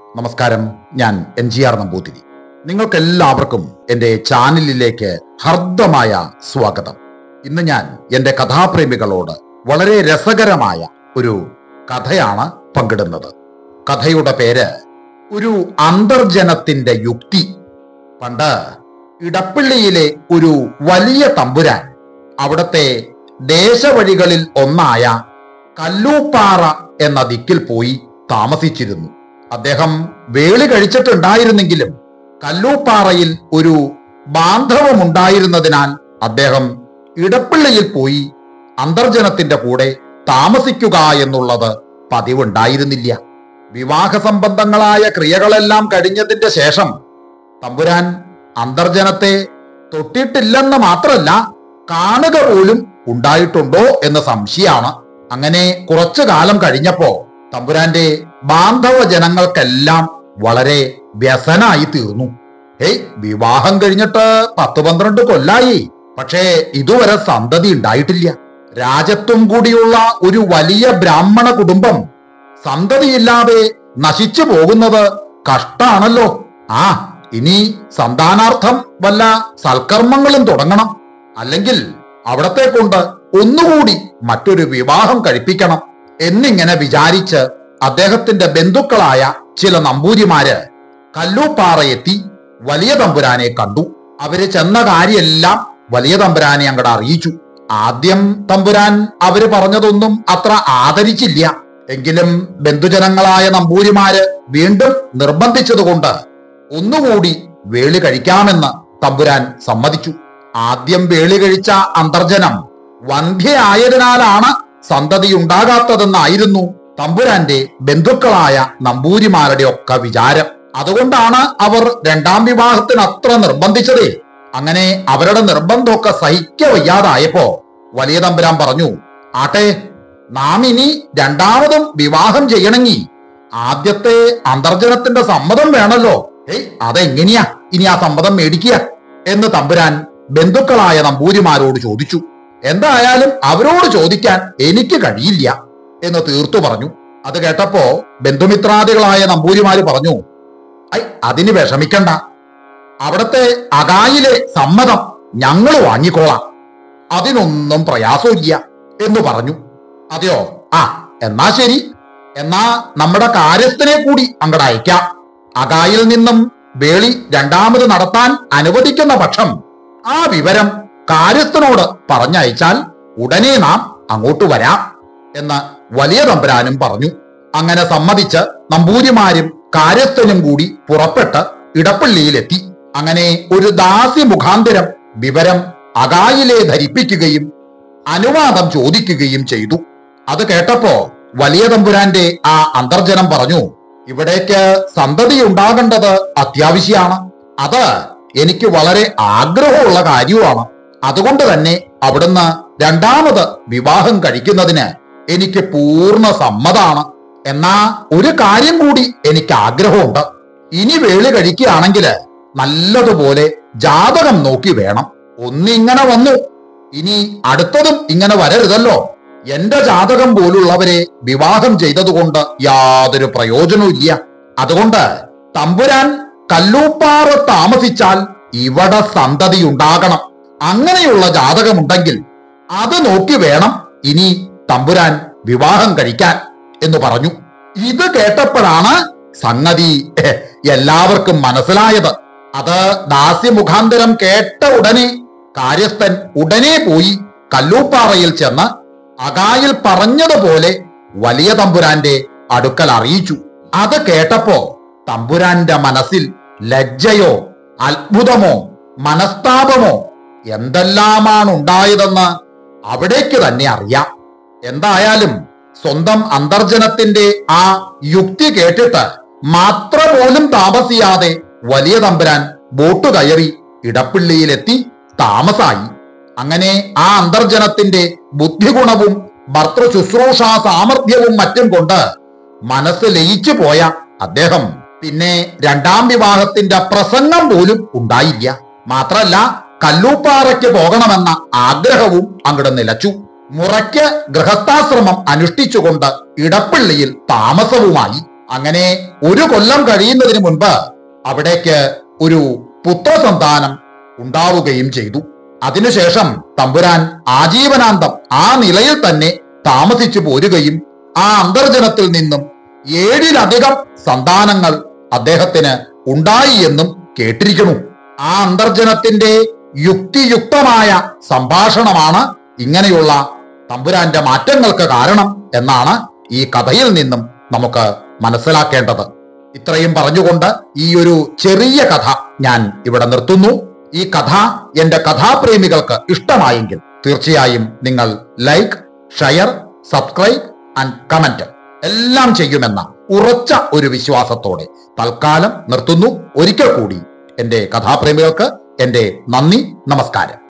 നമസ്കാരം ഞാൻ N G R Namboothiri നിങ്ങൾക്കെല്ലാവർക്കും എൻ്റെ ചാനലിലേക്ക് ഹർദ്ദമായ സ്വാഗതം ഇന്ന് ഞാൻ എൻ്റെ കഥാപ്രേമികളോട് വളരെ രസകരമായ ഒരു കഥയാണ് പങ്കിടുന്നത് കഥയുടെ പേര് ഒരു അന്തർജനത്തിന്റെ യുക്തി പണ്ട് ഇടപ്പള്ളിയിലെ ഒരു വലിയ തമ്പുരാൻ അവിടുത്തെ ദേശവഴികളിൽ ഒന്നായ കല്ലൂപ്പാറ എന്ന ദിക്കിൽ പോയി താമസിച്ചിരുന്നു അദ്ദേഹം വേളി കഴിച്ചിട്ടുണ്ടായിരുന്നെങ്കിലും കല്ലൂപ്പാറയിൽ ഒരു ബാന്ധവമുണ്ടായിരുന്നതിനാൽ അദ്ദേഹം ഇടപ്പള്ളിയിൽ പോയി അന്തർജനത്തിന്റെ കൂടെ താമസിക്കുക എന്നുള്ളത് പതിവുണ്ടായിരുന്നില്ല വിവാഹ സംബന്ധങ്ങളായ ക്രിയകളെല്ലാം കഴിഞ്ഞതിന്റെ ശേഷം തമ്പുരാൻ അന്തർജനത്തെ തൊട്ടിട്ടില്ലെന്ന് മാത്രല്ല കാണുക പോലും ഉണ്ടായിട്ടുണ്ടോ എന്ന് സംശയമാണ് അങ്ങനെ കുറച്ചു കാലം കഴിഞ്ഞപ്പോ തമ്പുരാന്റെ ബാന്ധവ ജനങ്ങൾക്കെല്ലാം വളരെ വ്യസനായി തീർന്നു ഏയ് വിവാഹം കഴിഞ്ഞിട്ട് പത്ത് പന്ത്രണ്ട് കൊല്ലായി പക്ഷേ ഇതുവരെ സന്തതി ഉണ്ടായിട്ടില്ല രാജത്വം കൂടിയുള്ള ഒരു വലിയ ബ്രാഹ്മണ കുടുംബം സന്തതിയില്ലാതെ നശിച്ചു പോകുന്നത് കഷ്ടാണല്ലോ ആ ഇനി സന്താനാർത്ഥം വല്ല സൽക്കർമ്മങ്ങളും തുടങ്ങണം അല്ലെങ്കിൽ അവിടത്തെ കൊണ്ട് ഒന്നുകൂടി മറ്റൊരു വിവാഹം കഴിപ്പിക്കണം എന്നിങ്ങനെ വിചാരിച്ച് അദ്ദേഹത്തിന്റെ ബന്ധുക്കളായ ചില നമ്പൂരിമാര് കല്ലൂപ്പാറയെത്തി വലിയ തമ്പുരാനെ കണ്ടു അവര് ചെന്ന കാര്യമെല്ലാം വലിയ തമ്പുരാനെ അങ്ങടെ അറിയിച്ചു ആദ്യം തമ്പുരാൻ അവര് പറഞ്ഞതൊന്നും അത്ര ആദരിച്ചില്ല എങ്കിലും ബന്ധുജനങ്ങളായ നമ്പൂരിമാര് വീണ്ടും നിർബന്ധിച്ചതുകൊണ്ട് ഒന്നുകൂടി വേളി കഴിക്കാമെന്ന് തമ്പുരാൻ സമ്മതിച്ചു ആദ്യം വേളി കഴിച്ച അന്തർജനം വന്ധ്യയായതിനാലാണ് സന്തതി ഉണ്ടാകാത്തതെന്നായിരുന്നു തമ്പുരാന്റെ ബന്ധുക്കളായ നമ്പൂരിമാരുടെ ഒക്കെ വിചാരം അതുകൊണ്ടാണ് അവർ രണ്ടാം വിവാഹത്തിന് അത്ര നിർബന്ധിച്ചതേ അങ്ങനെ അവരുടെ നിർബന്ധമൊക്കെ സഹിക്ക വയ്യാതായപ്പോ വലിയ തമ്പുരാൻ പറഞ്ഞു ആട്ടെ നാം ഇനി രണ്ടാമതും വിവാഹം ചെയ്യണമെങ്കിൽ ആദ്യത്തെ അന്തർജനത്തിന്റെ സമ്മതം വേണല്ലോ ഏയ് അതെങ്ങനെയാ ഇനി ആ സമ്മതം മേടിക്കുക എന്ന് തമ്പുരാൻ ബന്ധുക്കളായ നമ്പൂരിമാരോട് ചോദിച്ചു എന്തായാലും അവരോട് ചോദിക്കാൻ എനിക്ക് കഴിയില്ല എന്ന് തീർത്തു പറഞ്ഞു അത് കേട്ടപ്പോ ബന്ധുമിത്രാദികളായ നമ്പൂരിമാര് പറഞ്ഞു ഐ അതിന് വിഷമിക്കണ്ട അവിടത്തെ അകായിലെ സമ്മതം ഞങ്ങൾ വാങ്ങിക്കോളാം അതിനൊന്നും പ്രയാസമില്ല എന്ന് പറഞ്ഞു അതെയോ ആ എന്നാ ശരി എന്നാ നമ്മുടെ കാര്യസ്ഥനെ കൂടി അങ്ങട് അയക്കാം അകായിൽ നിന്നും വേളി രണ്ടാമത് നടത്താൻ അനുവദിക്കുന്ന പക്ഷം ആ വിവരം കാര്യസ്ഥനോട് പറഞ്ഞയച്ചാൽ ഉടനെ നാം അങ്ങോട്ട് വരാം എന്ന് വലിയ തമ്പുരാനും പറഞ്ഞു അങ്ങനെ സമ്മതിച്ച് നമ്പൂരിമാരും കാര്യസ്ഥനും കൂടി പുറപ്പെട്ട് ഇടപ്പള്ളിയിലെത്തി അങ്ങനെ ഒരു ദാസി മുഖാന്തരം വിവരം അകായിലെ ധരിപ്പിക്കുകയും അനുവാദം ചോദിക്കുകയും ചെയ്തു അത് കേട്ടപ്പോ വലിയ തമ്പുരാന്റെ ആ അന്തർജനം പറഞ്ഞു ഇവിടേക്ക് സന്തതി ഉണ്ടാകേണ്ടത് അത്യാവശ്യമാണ് അത് എനിക്ക് വളരെ ആഗ്രഹമുള്ള കാര്യവുമാണ് അതുകൊണ്ട് തന്നെ അവിടുന്ന് രണ്ടാമത് വിവാഹം കഴിക്കുന്നതിന് എനിക്ക് പൂർണ്ണ സമ്മതാണ് എന്നാ ഒരു കാര്യം കൂടി എനിക്ക് ആഗ്രഹമുണ്ട് ഇനി വേളി കഴിക്കുകയാണെങ്കിൽ നല്ലതുപോലെ ജാതകം നോക്കി വേണം ഒന്നിങ്ങനെ വന്നു ഇനി അടുത്തതും ഇങ്ങനെ വരരുതല്ലോ എന്റെ ജാതകം പോലുള്ളവരെ വിവാഹം ചെയ്തതുകൊണ്ട് യാതൊരു പ്രയോജനവും ഇല്ല അതുകൊണ്ട് തമ്പുരാൻ കല്ലൂപ്പാറ താമസിച്ചാൽ ഇവിടെ സന്തതി ഉണ്ടാകണം അങ്ങനെയുള്ള ജാതകമുണ്ടെങ്കിൽ അത് നോക്കി വേണം ഇനി തമ്പുരാൻ വിവാഹം കഴിക്കാൻ എന്ന് പറഞ്ഞു ഇത് കേട്ടപ്പോഴാണ് സംഗതി എഹ്, എല്ലാവർക്കും മനസ്സിലായത് അത് ദാസ്യമുഖാന്തരം കേട്ട ഉടനെ കാര്യസ്ഥൻ ഉടനെ പോയി കല്ലൂപ്പാറയിൽ ചെന്ന് അകായിൽ പറഞ്ഞതുപോലെ വലിയ തമ്പുരാന്റെ അടുക്കൽ അറിയിച്ചു അത് കേട്ടപ്പോ തമ്പുരാന്റെ മനസ്സിൽ ലജ്ജയോ അത്ഭുതമോ മനസ്താപമോ എന്തെല്ലാമാണ് ഉണ്ടായതെന്ന് അവിടേക്ക് തന്നെ അറിയാം എന്തായാലും സ്വന്തം അന്തർജനത്തിന്റെ ആ യുക്തി കേട്ടിട്ട് മാത്രപോലും താമസിയാതെ വലിയ തമ്പുരാൻ ബോട്ട് കയറി ഇടപ്പള്ളിയിലെത്തി താമസായി അങ്ങനെ ആ അന്തർജനത്തിന്റെ ബുദ്ധിഗുണവും ഭർത്തൃ ശുശ്രൂഷാ സാമർഥ്യവും മറ്റും കൊണ്ട് മനസ്സ് ലയിച്ചു പോയ അദ്ദേഹം പിന്നെ രണ്ടാം വിവാഹത്തിന്റെ പ്രസംഗം പോലും ഉണ്ടായില്ല മാത്രല്ല കല്ലൂപ്പാറയ്ക്ക് പോകണമെന്ന ആഗ്രഹവും അങ്ങോട്ട് നിലച്ചു മുറയ്ക്ക് ഗൃഹസ്ഥാശ്രമം അനുഷ്ഠിച്ചുകൊണ്ട് ഇടപ്പള്ളിയിൽ താമസവുമായി അങ്ങനെ ഒരു കൊല്ലം കഴിയുന്നതിന് മുൻപ് അവിടേക്ക് ഒരു പുത്രസന്താനം ഉണ്ടാവുകയും ചെയ്തു അതിനുശേഷം തമ്പുരാൻ ആജീവനാന്തം ആ നിലയിൽ തന്നെ താമസിച്ചു പോരുകയും ആ അന്തർജനത്തിൽ നിന്നും ഏഴിലധികം സന്താനങ്ങൾ അദ്ദേഹത്തിന് ഉണ്ടായി എന്നും കേട്ടിരിക്കുന്നു ആ അന്തർജനത്തിന്റെ യുക്തിയുക്തമായ സംഭാഷണമാണ് ഇങ്ങനെയുള്ള തമ്പുരാന്റെ മാറ്റങ്ങൾക്ക് കാരണം എന്നാണ് ഈ കഥയിൽ നിന്നും നമുക്ക് മനസ്സിലാക്കേണ്ടത് ഇത്രയും പറഞ്ഞുകൊണ്ട് ഈ ഒരു ചെറിയ കഥ ഞാൻ ഇവിടെ നിർത്തുന്നു ഈ കഥ എന്റെ കഥാപ്രേമികൾക്ക് ഇഷ്ടമായെങ്കിൽ തീർച്ചയായും നിങ്ങൾ like share subscribe and comment എല്ലാം ചെയ്യുമെന്ന ഉറച്ച ഒരു വിശ്വാസത്തോടെ തൽക്കാലം നിർത്തുന്നു ഒരിക്കൽ കൂടി എന്റെ കഥാപ്രേമികൾക്ക് എന്റെ നന്ദി നമസ്കാരം